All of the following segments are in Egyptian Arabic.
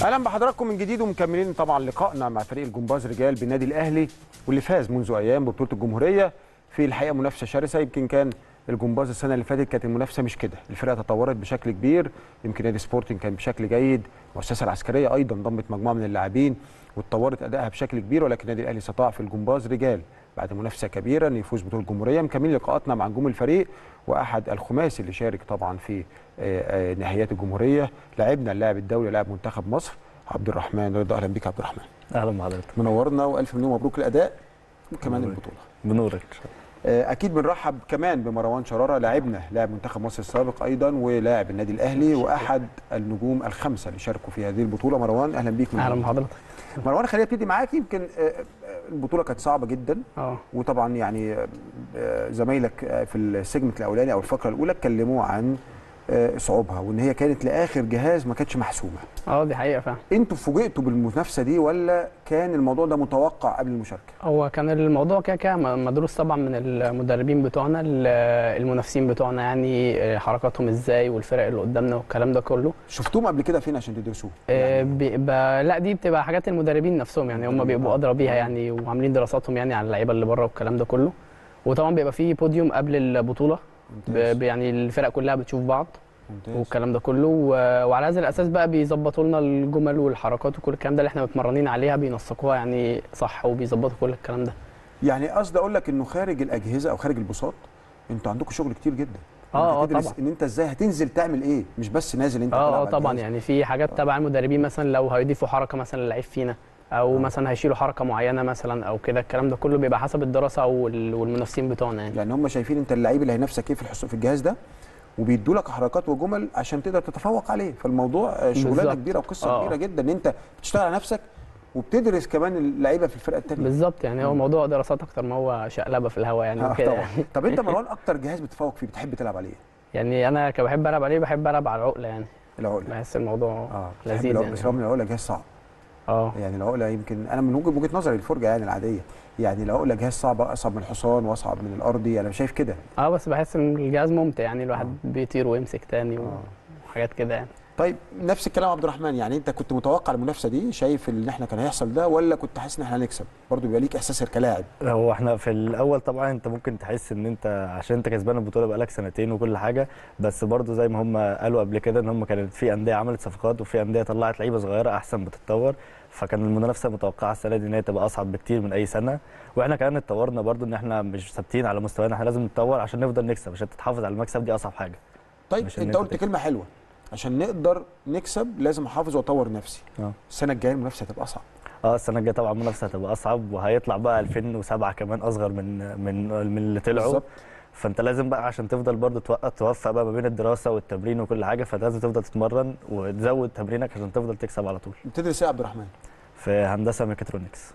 اهلا بحضراتكم من جديد ومكملين طبعا لقائنا مع فريق الجمباز رجال بالنادي الاهلي واللي فاز منذ ايام ببطوله الجمهوريه في الحقيقه منافسه شرسه يمكن كان الجمباز السنه اللي فاتت كانت المنافسه مش كده الفرقه تطورت بشكل كبير يمكن نادي سبورتنج كان بشكل جيد المؤسسه العسكريه ايضا ضمت مجموعه من اللاعبين واتطورت ادائها بشكل كبير ولكن النادي الاهلي استطاع في الجمباز رجال بعد منافسه كبيره انه يفوز بطوله الجمهوريه مكملين لقاءاتنا مع نجوم الفريق واحد الخماسي اللي شارك طبعا في نهائيات الجمهوريه لاعبنا اللاعب الدولي لاعب منتخب مصر عبد الرحمن رضا اهلا بك عبد الرحمن اهلا بحضرتك منورنا والف مليون مبروك الاداء وكمان البطوله بنورك اكيد بنرحب كمان بمروان شراره لاعبنا لاعب منتخب مصر السابق ايضا ولاعب النادي الاهلي واحد النجوم الخمسه اللي شاركوا في هذه البطوله مروان اهلا بيك اهلا بحضرتك مروان خلينا ابتدي معاك يمكن البطوله كانت صعبه جدا اه وطبعا يعني زمايلك في السيجمنت الاولاني او الفقره الاولى اتكلموا عن صعوبها وان هي كانت لاخر جهاز ما كانتش محسومه اه دي حقيقه فعلا انتوا فوجئتوا بالمنافسه دي ولا كان الموضوع ده متوقع قبل المشاركه هو كان الموضوع كده كده مدروس طبعا من المدربين بتوعنا المنافسين بتوعنا يعني حركاتهم ازاي والفرق اللي قدامنا والكلام ده كله شفتوهم قبل كده فين عشان تدرسوه يعني بيبقى لا دي بتبقى حاجات المدربين نفسهم يعني هم بيبقوا ادرى بيها يعني وعاملين دراساتهم يعني على اللعيبه اللي بره والكلام ده كله وطبعا بيبقى فيه بوديوم قبل البطوله يعني الفرق كلها بتشوف بعض ممتاز. والكلام ده كله وعلى هذا الاساس بقى بيظبطوا لنا الجمل والحركات وكل الكلام ده اللي احنا متمرنين عليها بينسقوها يعني صح وبيظبطوا كل الكلام ده يعني قصدي اقول لك انه خارج الاجهزه او خارج البساط انتوا عندكم شغل كتير جدا اه اه طبعا ان انت ازاي هتنزل تعمل ايه مش بس نازل انت اه اه طبعا يعني في حاجات تبع المدربين مثلا لو هيضيفوا حركه مثلا للعيب فينا او آه. مثلا هيشيلوا حركه معينه مثلا او كده الكلام ده كله بيبقى حسب الدراسه والمنافسين بتوعنا يعني يعني هم شايفين انت اللعيب اللي هينافسك ايه في في الجهاز ده وبيدوا لك حركات وجمل عشان تقدر تتفوق عليه فالموضوع شغلانه كبيره وقصه آه. كبيره جدا ان انت بتشتغل على نفسك وبتدرس كمان اللعيبه في الفرقه الثانيه بالظبط يعني هو موضوع دراسات اكتر ما هو شقلبه في الهواء يعني آه وكده طبعا يعني. طب انت مروان اكتر جهاز بتتفوق فيه بتحب تلعب عليه يعني انا كبحب العب عليه بحب العب على العقله يعني العقله بحس الموضوع آه. لذيذ يعني بس رغم العقله جهاز صعب اه يعني العقله يمكن انا من وجهه وجهه نظري الفرجه يعني العاديه يعني العقله جهاز صعب اصعب من الحصان واصعب من الارضي انا شايف كده اه بس بحس ان الجهاز ممتع يعني الواحد آه. بيطير ويمسك تاني وحاجات كده يعني طيب نفس الكلام عبد الرحمن يعني انت كنت متوقع المنافسه دي شايف ان احنا كان هيحصل ده ولا كنت حاسس ان احنا هنكسب برضه بيبقى ليك احساس كلاعب هو احنا في الاول طبعا انت ممكن تحس ان انت عشان انت كسبان البطوله بقالك سنتين وكل حاجه بس برضه زي ما هم قالوا قبل كده ان هم كانت في انديه عملت صفقات وفي انديه طلعت لعيبه صغيره احسن بتتطور فكان المنافسه متوقعه السنه دي ان هي تبقى اصعب بكتير من اي سنه واحنا كمان اتطورنا برضو ان احنا مش ثابتين على مستوانا احنا لازم نتطور عشان نفضل نكسب عشان تتحافظ على المكسب دي اصعب حاجه طيب انت قلت كلمه حلوه عشان نقدر نكسب لازم احافظ واطور نفسي اه السنه الجايه المنافسه هتبقى اصعب اه السنه الجايه طبعا المنافسه هتبقى اصعب وهيطلع بقى 2007 كمان اصغر من من من اللي طلعوا بالظبط فانت لازم بقى عشان تفضل برضه توفق بقى ما بين الدراسه والتمرين وكل حاجه فلازم تفضل تتمرن وتزود تمرينك عشان تفضل تكسب على طول بتدرس ايه يا عبد الرحمن في هندسه ميكاترونكس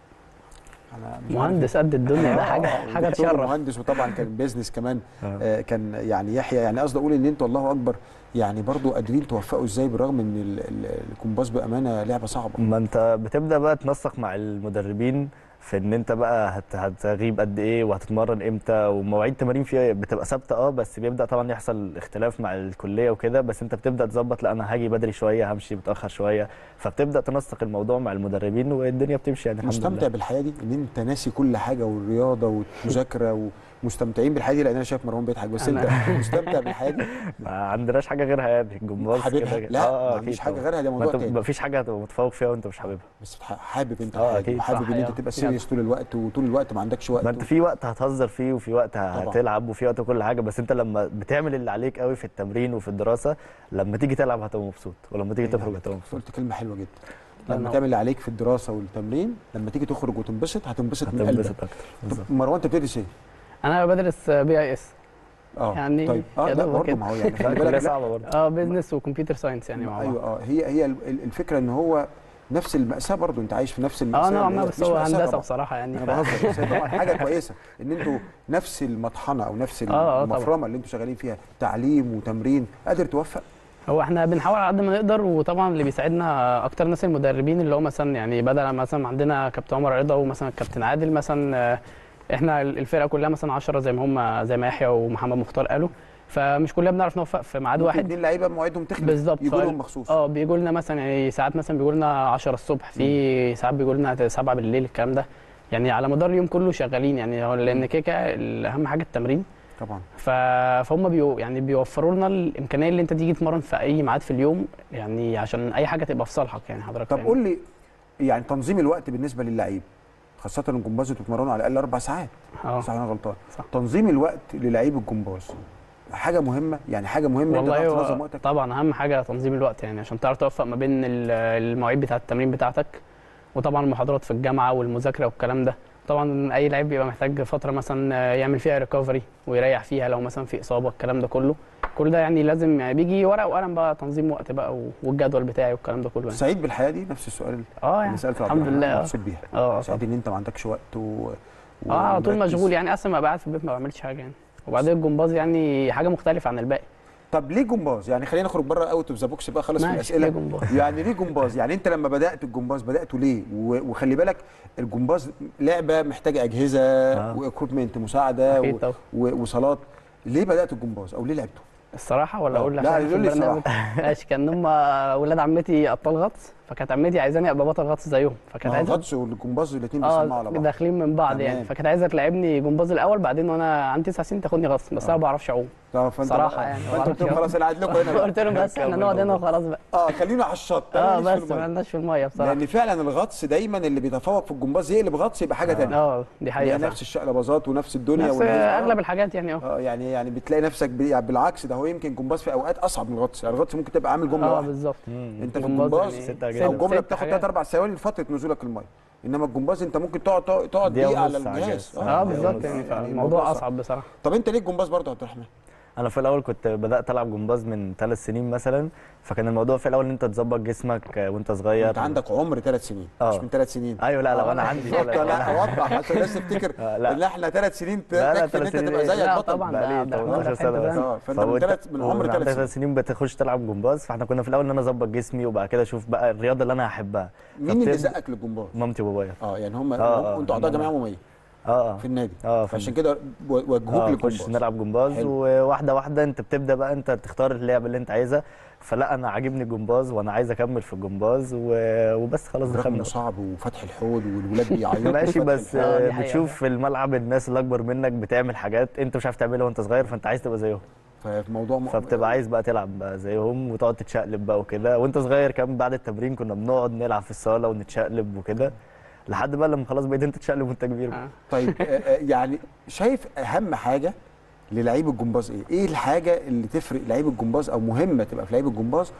مهندس قد الدنيا ده حاجه حاجه تشرف مهندس وطبعا كان بيزنس كمان آه كان يعني يحيى يعني قصدي اقول ان انتوا الله اكبر يعني برضو قادرين توفقوا ازاي بالرغم ان الكومباس بامانه لعبه صعبه ما انت بتبدا بقى تنسق مع المدربين في ان انت بقى هت هتغيب قد ايه وهتتمرن امتى ومواعيد التمارين فيها بتبقى ثابته اه بس بيبدا طبعا يحصل اختلاف مع الكليه وكده بس انت بتبدا تظبط لا انا هاجي بدري شويه همشي متاخر شويه فبتبدا تنسق الموضوع مع المدربين والدنيا بتمشي يعني الحمد مستمتع لله. بالحياه دي ان انت ناسي كل حاجه والرياضه والمذاكره ومستمتعين بالحياه دي لان انا شايف مروان بيضحك بس انت مستمتع بالحياه دي ما عندناش حاجه غيرها يعني الجمباز حبيبها لا اه ما فيش حاجه غيرها ده موضوع تاني ما فيش حاجه هتبقى متفوق فيها وانت مش حاببها بس حابب انت اه حاجه اكيد وحابب ان انت تبقى سيريس طول الوقت وطول الوقت ما عندكش وقت ما انت في وقت هتهزر فيه وفي وقت هتلعب وفي وقت كل حاجه بس انت لما بتعمل اللي عليك قوي في التمرين وفي الدراسه لما تيجي تلعب هتبقى مبسوط ولما تيجي تخرج هتبقى مبسوط قلت كلمه حلوه جدا لما تعمل اللي عليك في الدراسه والتمرين لما تيجي تخرج وتنبسط هتنبسط من قلبك هتنبسط اكتر مروان انت بتدرس ايه؟ انا بدرس بي اي اس اه يعني طيب اه لا برضه ما هو يعني خلي بالك كليه صعبه برضه اه بزنس وكمبيوتر ساينس يعني مع ايوه اه هي هي الفكره ان هو نفس المأساة برضه انت عايش في نفس المأساة اه نوعا ما بس هو هندسه بصراحه يعني انا بهزر بس طبعا حاجه كويسه ان انتوا نفس المطحنه او نفس آه المفرمه اللي انتوا شغالين فيها تعليم وتمرين قادر توفق هو احنا بنحاول على قد ما نقدر وطبعا اللي بيساعدنا اكتر ناس المدربين اللي هو مثلا يعني بدل مثلا عندنا كابتن عمر رضا ومثلا كابتن عادل مثلا احنا الفرقه كلها مثلا 10 زي ما هم زي ما يحيى ومحمد مختار قالوا فمش كلنا بنعرف نوفق في ميعاد ممكن واحد اتنين لعيبه مواعيدهم تخلف بالظبط يجوا فال- لهم مخصوص اه بيجوا لنا مثلا يعني ساعات مثلا بيجوا لنا 10 الصبح في ساعات بيجوا لنا 7 بالليل الكلام ده يعني على مدار اليوم كله شغالين يعني هو لان كده كده اهم حاجه التمرين طبعا ف... فهم بيو... يعني بيوفروا لنا الامكانيه اللي انت تيجي تتمرن في اي ميعاد في اليوم يعني عشان اي حاجه تبقى في صالحك يعني حضرتك طب فاهم؟ قول لي يعني تنظيم الوقت بالنسبه للعيب خاصه ان الجمباز بتتمرنوا على الاقل اربع ساعات اه صح انا غلطان صح. تنظيم الوقت للعيب الجمباز حاجه مهمه يعني حاجه مهمه انت والله تعرف هو تنظم وقتك طبعا اهم حاجه تنظيم الوقت يعني عشان تعرف توفق ما بين ال- المواعيد بتاعه التمرين بتاعتك وطبعا المحاضرات في الجامعه والمذاكره والكلام ده طبعا اي لعيب بيبقى محتاج فتره مثلا يعمل فيها ريكفري ويريح فيها لو مثلا في اصابه الكلام ده كله كل ده يعني لازم يعني بيجي ورقه وقلم بقى تنظيم وقت بقى و- والجدول بتاعي والكلام ده كله يعني. سعيد بالحياه دي نفس السؤال اه اللي يعني سالته عبد الحمد الرحمن، لله اه مبسوط بيها اه سعيد طبعاً. ان انت ما عندكش وقت و... و- اه على طول ومركز. مشغول يعني اصلا ما قاعد في البيت ما بعملش حاجه يعني وبعدين الجمباز يعني حاجه مختلفه عن الباقي طب ليه جمباز يعني خلينا نخرج بره اوت اوف ذا بوكس بقى خالص في ماشي، الاسئله ليه جمباز؟ يعني ليه جمباز يعني انت لما بدات الجمباز بداته ليه و- وخلي بالك الجمباز لعبه محتاجه اجهزه آه. واكويبمنت مساعده اكيد و... طبعا و... وصالات ليه بدات الجمباز او ليه لعبته الصراحه ولا آه. اقول لك لا، عشان في قول لي البرنامج؟ ماشي كان هم ولاد عمتي ابطال غطس فكانت عمتي عايزاني ابقى بطل غطس زيهم فكانت ما هو عايزه الغطس والجمباز الاثنين بيسمعوا على اه بعض داخلين من بعض تمام. يعني فكانت عايزه تلعبني جمباز الاول بعدين وانا عندي تسع سنين تاخدني غطس بس انا ما بعرفش اعوم طب فانت صراحة بقى- يعني، ما فانت قلت لهم بعرفش خلاص انا قاعد لكم هنا بقى. قلت لهم بس احنا نقعد هنا وخلاص بقى اه خلينا على الشط اه أنا ماليش في بس المية. ما لناش في الميه بصراحه لان فعلا الغطس دايما اللي بيتفوق في الجمباز يقلب غطس يبقى حاجه ثانيه اه دي حقيقه يعني فعلا. نفس الشقلباظات ونفس الدنيا نفس والناس- آه. اغلب الحاجات يعني اه اه يعني يعني بتلاقي نفسك ب... يعني بالعكس ده هو يمكن جمباز في اوقات اصعب من الغطس يعني الغطس ممكن تبقى عامل جمله اه واحده بالظبط انت في جمباز الجمباز يعني ستة ست- أجزاء. او جمله ست بتاخد حاجات. ثلاث اربع ثواني لفتره نزولك الميه انما الجمباز انت ممكن تقعد تقعد تقعد دقيقة دقيقه على ونص على الجهاز الجهاز. اه آه، بالظبط يعني يعني الموضوع الموضوع صعب. اصعب بصراحه طب انت ليه الجمباز برضه يا عبد الرحمن؟ انا في الاول كنت بدات العب جمباز من ثلاث سنين مثلا فكان الموضوع في الاول ان انت تظبط جسمك آه، وانت صغير انت عندك عمر ثلاث سنين آه. مش من ثلاث سنين ايوه لا لا آه. وانا عندي لا لا اوضح عشان الناس تفتكر آه، لا. ان احنا ثلاث سنين لا، لا، تكفي ان انت ثلاث تبقى سنين زيك لا بطل طبعا بقى لي ده ده 18 في حتة سنة. تانية. اه فانت من فوانت- ثلاث من عمر ومن ثلاث عندك سنين ثلاث سنين بتخش تلعب جمباز فاحنا كنا في الاول ان انا اظبط جسمي وبعد كده اشوف بقى الرياضه اللي انا هحبها مين اللي فبتبدأ- زقك للجمباز؟ مامتي وبابايا اه يعني هم آه، آه. انتوا اعضاء هم- جمعيه عموميه اه اه في النادي اه في فعشان كده و- وجهوك اه للجمباز نخش نلعب جمباز حلو. وواحده واحده انت بتبدا بقى انت تختار اللعبه اللي انت عايزها فلا انا عاجبني الجمباز وانا عايز اكمل في الجمباز و- وبس خلاص رقم دخلنا صعب وفتح الحوض والولاد بيعيطوا ماشي وفتح بس الحوض. آه، دي آه، حقيقة. بتشوف في الملعب الناس اللي اكبر منك بتعمل حاجات انت مش عارف تعملها وانت صغير فانت عايز تبقى زيهم فالموضوع م- فبتبقى عايز بقى تلعب بقى زيهم وتقعد تتشقلب بقى وكده وانت صغير كمان بعد التمرين كنا بنقعد نلعب في الصاله ونتشقلب وكده لحد بقى لما خلاص بقيت انت تتشقلب وانت كبير بقى. آه. طيب آه، آه، يعني شايف اهم حاجه للعيب الجمباز ايه؟ ايه الحاجه اللي تفرق لعيب الجمباز او مهمه تبقى في لعيب الجمباز؟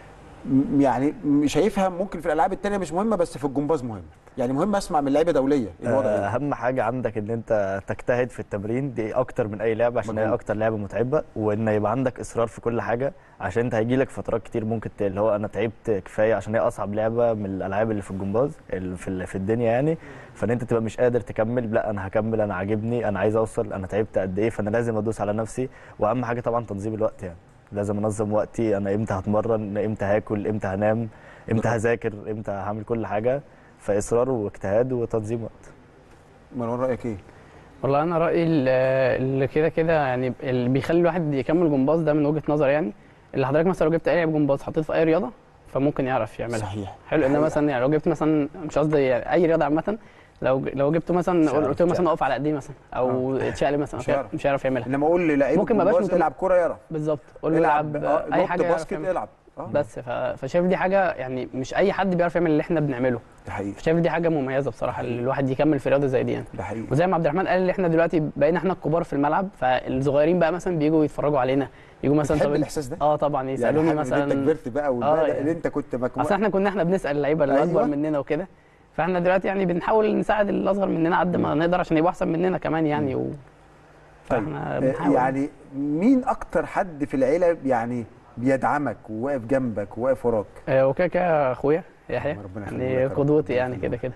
م- يعني م- شايفها ممكن في الالعاب التانية مش مهمه بس في الجمباز مهمه، يعني مهم اسمع من لعيبه دوليه الوضع آه، ايه؟ اهم حاجه عندك ان انت تجتهد في التمرين دي اكتر من اي لعبه عشان هي مجهود. اكتر لعبه متعبه وان يبقى عندك اصرار في كل حاجه عشان انت هيجي لك فترات كتير ممكن ت- اللي هو انا تعبت كفايه عشان هي اصعب لعبه من الالعاب اللي في الجمباز اللي في ال- في الدنيا يعني فان انت تبقى مش قادر تكمل لا انا هكمل انا عاجبني انا عايز اوصل انا تعبت قد ايه فانا لازم ادوس على نفسي واهم حاجه طبعا تنظيم الوقت يعني لازم انظم وقتي انا امتى هتمرن امتى هاكل امتى هنام امتى طبعاً. هذاكر امتى هعمل كل حاجه فاصرار واجتهاد وتنظيم وقت مروان رايك ايه؟ والله انا رايي ال- اللي كده كده يعني اللي بيخلي الواحد يكمل جمباز ده من وجهه نظري يعني اللي حضرتك مثلا لو جبت اي لعيب جمباز حطيته في اي رياضه فممكن يعرف يعملها صحيح حلو انما حقيقة. مثلا يعني لو جبت مثلا مش قصدي يعني اي رياضه عامه لو لو جبته مش مثلا هيعرف قلت له مثلا يتشقلب. اقف على ايديه مثلا او اتشقلب مثلا مش هيعرف. مش هيعرف يعملها انما اقول للعيب ممكن ما يبقاش الجمباز متم- العب كوره يعرف بالظبط قول له العب العب آه، اي نط حاجه يعرف باسكت يعملها. العب اه بس ف... فشايف دي حاجه يعني مش اي حد بيعرف يعمل اللي احنا بنعمله ده حقيقي شايف دي حاجه مميزه بصراحه اللي الواحد يكمل في رياضه زي دي يعني ده حقيقي وزي ما عبد الرحمن قال اللي احنا دلوقتي بقينا احنا الكبار في الملعب فالصغيرين بقى مثلا بيجوا يتفرجوا علينا يجوا مثلا بتحب طب الاحساس ده؟ اه طبعا يسالوني يعني حابب إن انت مثلا كبرت بقى آه، والبدأ يعني. اللي انت كنت مجموع اصل احنا كنا احنا بنسال اللعيبه اللي اكبر أيوة. مننا وكده فاحنا دلوقتي يعني بنحاول نساعد الاصغر مننا قد ما نقدر عشان يبقوا احسن مننا كمان يعني و... طيب فاحنا آه، بنحاول يعني مين اكتر حد في العيله يعني بيدعمك وواقف جنبك وواقف وراك آه، وكده كده اخويا يحيى ربنا يخليه يعني لك يا رب. قدوتي ربنا يعني يخليه كده كده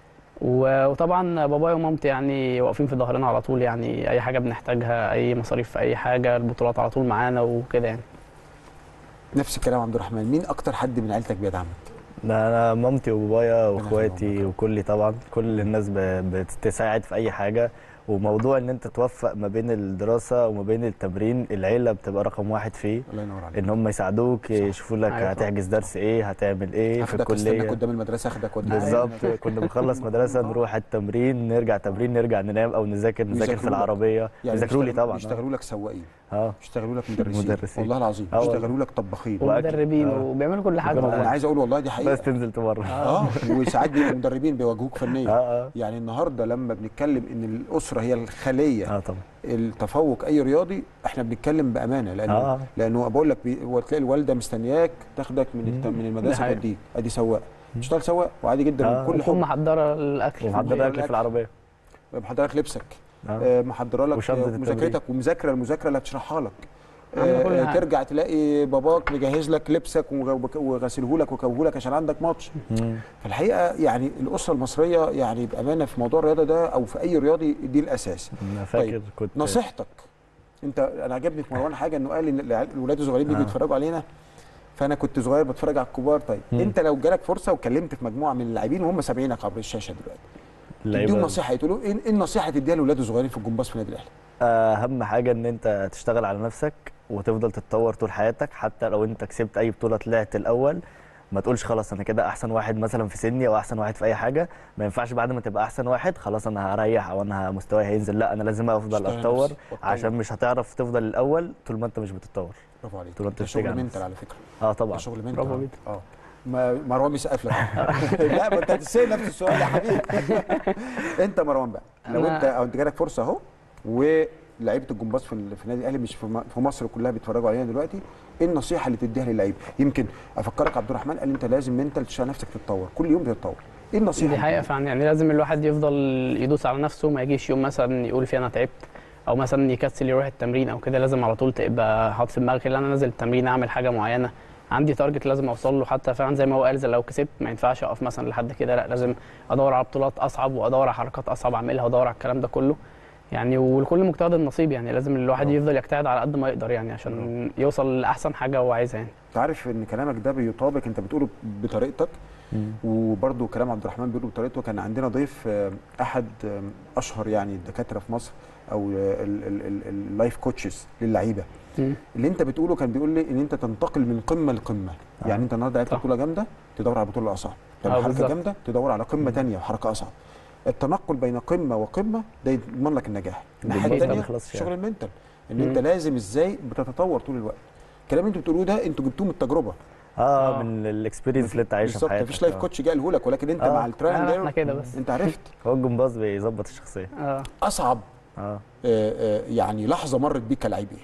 و- وطبعا بابايا ومامتي يعني واقفين في ظهرنا على طول يعني اي حاجه بنحتاجها اي مصاريف في اي حاجه البطولات على طول معانا وكده يعني نفس الكلام عبد الرحمن مين اكتر حد من عيلتك بيدعمك ده انا مامتي وبابايا ربنا يخليهم واخواتي لك. وكلي طبعا كل الناس ب- بتساعد في اي حاجه وموضوع ان انت توفق ما بين الدراسه وما بين التمرين العيله بتبقى رقم واحد فيه الله ينور عليك ان هم يساعدوك يشوفوا لك أيوة. هتحجز درس ايه هتعمل ايه في اخدك استناك الكليه قدام المدرسه اخدك وديك بالظبط كنا بنخلص مدرسه نروح التمرين نرجع تمرين نرجع ننام او نذاكر نذاكر في ويذاكروا لك. العربيه يذاكروا لي يشتغلوا- طبعا يشتغلوا لك سواقين اه يشتغلوا لك مدرسين مدرسين. والله العظيم آه والله. يشتغلوا لك طباخين وأكل. ومدربين آه. وبيعملوا كل حاجه كل والله. انا عايز اقول والله دي حقيقه بس تنزل تمرن اه وساعات بيبقوا مدربين بيواجهوك فنيا اه اه يعني النهارده لما بنتكلم ان الاسره هي الخليه اه طبعا التفوق اي رياضي احنا بنتكلم بامانه لانه آه. لانه بقول لك بي- هو تلاقي الوالده مستنياك تاخدك من الت- مم. من ده المدرسه حقيقي. توديك ادي سواق تشتغل سواق وعادي جدا آه. كل وتكون حب محضره الاكل ومحضر محضر اكل في الأكل. العربيه محضره لك لبسك آه. آه، محضره لك وشنطة آه، التمرين. مذاكرتك ومذاكره المذاكره اللي هتشرحها لك عاملة كل آه، حاجة. ترجع تلاقي باباك مجهز لك لبسك وغسله لك وكوه لك عشان عندك ماتش مم. فالحقيقه يعني الاسره المصريه يعني بامانه في موضوع الرياضه ده او في اي رياضي دي الاساس انا فاكر طيب، كنت نصيحتك انت انا عجبني في مروان حاجه انه قال ان العيال- الولاد الصغيرين بيجوا آه. يتفرجوا علينا فانا كنت صغير بتفرج على الكبار طيب مم. انت لو جالك فرصه وكلمت في مجموعه من اللاعبين وهم سامعينك عبر الشاشه دلوقتي اللعيبة- تديهم نصيحه تقول ايه إيه النصيحه تديها لاولاد الصغيرين في الجمباز في النادي الاهلي اهم حاجه ان انت تشتغل على نفسك وتفضل تتطور طول حياتك حتى لو انت كسبت اي بطوله طلعت الاول ما تقولش خلاص انا كده احسن واحد مثلا في سني او احسن واحد في اي حاجه ما ينفعش بعد ما تبقى احسن واحد خلاص انا هريح او انا مستواي هينزل لا انا لازم افضل اشتغل اتطور نفسك واتطور. عشان مش هتعرف تفضل الاول طول ما انت مش بتتطور برافو عليك طول ما انت ده بتشتغل شغل على منتال نفسك. على فكره اه ده طبعا شغل منتال برافو آه. جدا. اه ما مروان بيسقف لك لا ما انت هتسال نفس السؤال يا حبيبي انت مروان بقى لو أنا- انت او انت جالك فرصه اهو ولعيبه الجمباز في ال- في النادي الاهلي مش في م- في مصر كلها بيتفرجوا علينا دلوقتي ايه النصيحه اللي تديها للعيب يمكن افكرك عبد الرحمن قال انت لازم منتال تشتغل نفسك تتطور كل يوم بتتطور ايه النصيحه دي حقيقه فعلا يعني لازم الواحد يفضل يدوس على نفسه ما يجيش يوم مثلا يقول فيه انا تعبت او مثلا يكسل يروح التمرين او كده لازم على طول تبقى حاطط في دماغك ان انا نازل التمرين اعمل حاجه معينه عندي تارجت لازم اوصل له حتى فعلا زي ما هو قال زي لو كسبت ما ينفعش اقف مثلا لحد كده لا لازم ادور على بطولات اصعب وادور على حركات اصعب اعملها وادور على الكلام ده كله يعني ولكل مجتهد النصيب يعني لازم الواحد يفضل يجتهد على قد ما يقدر يعني عشان يوصل لاحسن حاجه هو عايزها يعني انت عارف ان كلامك ده بيطابق انت بتقوله بطريقتك مم. وبرده كلام عبد الرحمن بيقوله بطريقته كان عندنا ضيف آه، احد آه، اشهر يعني الدكاتره في مصر او اللايف كوتشز للعيبه مم. اللي انت بتقوله كان بيقول لي ان انت تنتقل من قمه لقمه آه. يعني انت النهارده لعبت صح. بطوله جامده تدور على بطوله اصعب تعمل آه، حركه بالظبط. جامده تدور على قمه ثانيه وحركه اصعب التنقل بين قمه وقمه ده يضمن لك النجاح الناحيه بالظبط، الثانيه ما بيخلصش شغل يعني. المنتال ان مم. انت لازم ازاي بتتطور طول الوقت الكلام اللي انتوا بتقولوه ده انتوا جبتوه من التجربه اه آه. من الاكسبيرينس اللي انت عايشها في بالظبط حياتك مفيش لايف آه. كوتش جه قاله لك ولكن انت آه. مع الترايل لا، اند احنا ايرور كده بس انت عرفت هو الجمباز بيظبط الشخصيه اه اصعب اه آه، آه، يعني لحظه مرت بيك كلاعب ايه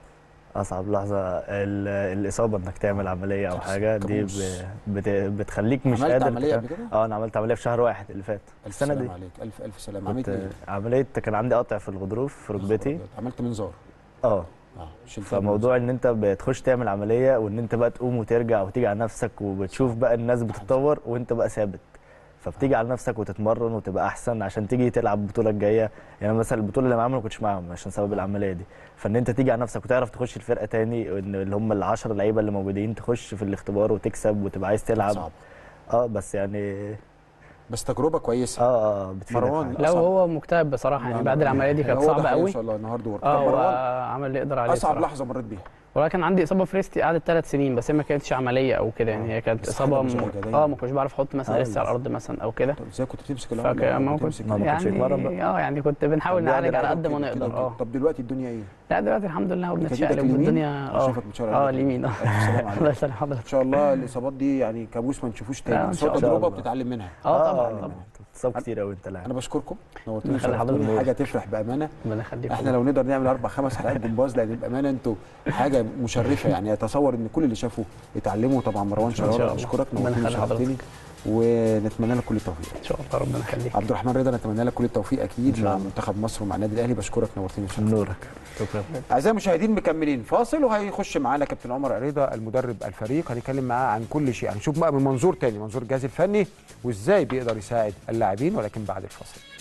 اصعب لحظه ال- الاصابه انك تعمل عمليه او كابوس. حاجه دي ب- كابوس. بت- بتخليك مش عملت قادر عمليه تكمل. قبل كده اه انا عملت عمليه في شهر واحد اللي فات الف السنه سلام دي عليك الف الف سلام عملت كنت ايه عمليه كان عندي قطع في الغضروف في ركبتي عملت منظار اه اه شلت فموضوع ان انت بتخش تعمل عمليه وان انت بقى تقوم وترجع وتيجي على نفسك وبتشوف بقى الناس بتتطور وانت بقى ثابت فبتيجي على نفسك وتتمرن وتبقى احسن عشان تيجي تلعب البطوله الجايه يعني مثلا البطوله اللي معاهم ما كنتش معاهم عشان سبب العمليه دي فان انت تيجي على نفسك وتعرف تخش الفرقه تاني وان اللي هم العشر لعيبه اللي موجودين تخش في الاختبار وتكسب وتبقى عايز تلعب صعب اه بس يعني بس تجربه كويسه اه اه بتفيدك مروان، في لو أصعب. هو مجتهد بصراحه لا، يعني لا، بعد العمليه دي كانت هو ده صعبه حقيقي قوي ان شاء الله النهارده ورك اه طب هو مروان عمل اللي يقدر عليه اصعب بصراحة. لحظه مريت بيها ولكن عندي اصابه في ريستي قعدت ثلاث سنين بس هي ما كانتش عمليه او كده يعني هي كانت بس اصابه حاجة م... مزعجة دايماً. اه ما كنتش بعرف احط مثلا آه، لسه على الارض مثلا او كده طب ازاي كنت بتمسك فك... العمله ما كنت كنت بتمسك ما ما كنتش يعني يتمرن بقى. اه يعني كنت بنحاول طب نعالج على يعني قد ما كده- نقدر كده- اه طب دلوقتي الدنيا ايه؟ لا دلوقتي الحمد لله كانت ايدك وبنتشقلب اليمين؟ والدنيا آه، اه شايفك بتشاور اه عليك. اليمين اه ألف سلام الله عليك يسلم حضرتك ان شاء الله الاصابات دي يعني كابوس ما نشوفوش لا، تاني إن بس شاء هو الله. تجربه بتتعلم منها اه طبعا طبعا بتصاب كتير قوي انت لاعب انا بشكركم نورتوني الله يخلي شرفتوني حضرتك. حاجه تفرح بامانه ربنا يخليك احنا لو نقدر نعمل اربع خمس حلقات جمباز لان بامانه انتوا حاجه مشرفه يعني اتصور ان كل اللي شافوا يتعلموا طبعا مروان شاء شراره الله. بشكرك ربنا نورتني يخلي حضرتك. وشرفتني ونتمنى لك كل التوفيق ان شاء الله ربنا يخليك عبد الرحمن رضا نتمنى لك كل التوفيق اكيد إن شاء مع الله. منتخب مصر ومع النادي الاهلي بشكرك نورتني وشرفتني نورك شكرا اعزائي المشاهدين مكملين فاصل وهيخش معانا كابتن عمر رضا المدرب الفريق هنتكلم معاه عن كل شيء هنشوف بقى من منظور تاني منظور الجهاز الفني وازاي بيقدر يساعد اللاعبين ولكن بعد الفاصل